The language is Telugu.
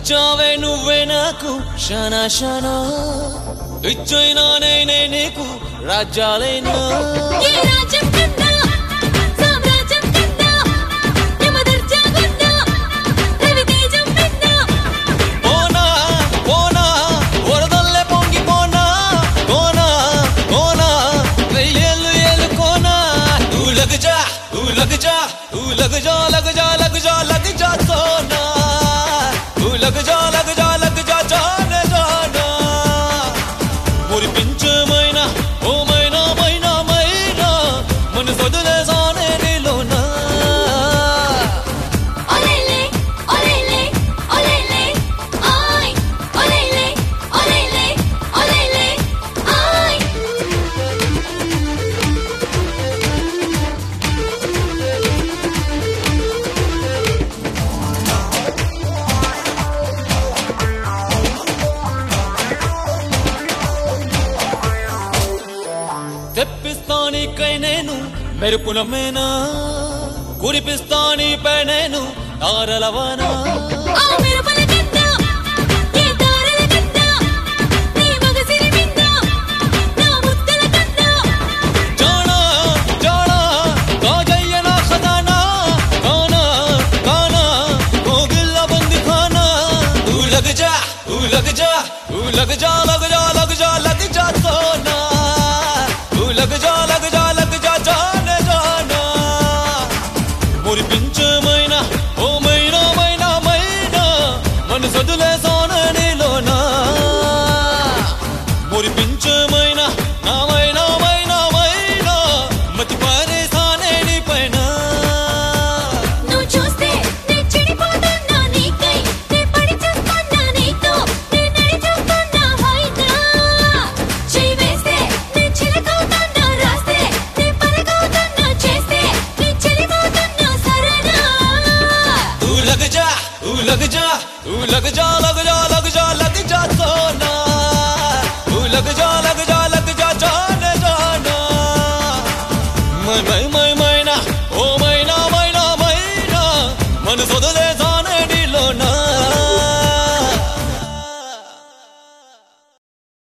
నచ్చావే నువ్వే నాకు శన శన ఇచ్చైనా నేనే నీకు రాజ్యాలైనా ఏ రాజ్యం కన్నా సామ్రాజ్యం కన్నా యమదర్జా కన్నా రవితేజం కన్నా పోనా పోనా వరదల్లే పొంగి పోనా కోనా కోనా వెయ్యేళ్ళు ఏళ్ళు కోనా నువ్వు లగజా నువ్వు లగజా నువ్వు లగజా లగజా లగజా లగజా సోనా నువ్వు లగజా లగజా లగజా జానే జానా మురిపించమైనా ఓ మైనా మైనా మైనా మన సొదులేసానే నీలోనా ఒలేలే ఒలేలే ఒలేలే ఆయ్ ఒలేలే ఒలేలే ఒలేలే ఆయ్ తెప్పిస్తా నీకై నేను మెరుపుల మేనా కురిపిస్తా నీపై నేను తారలవనా ఆ మెరుపు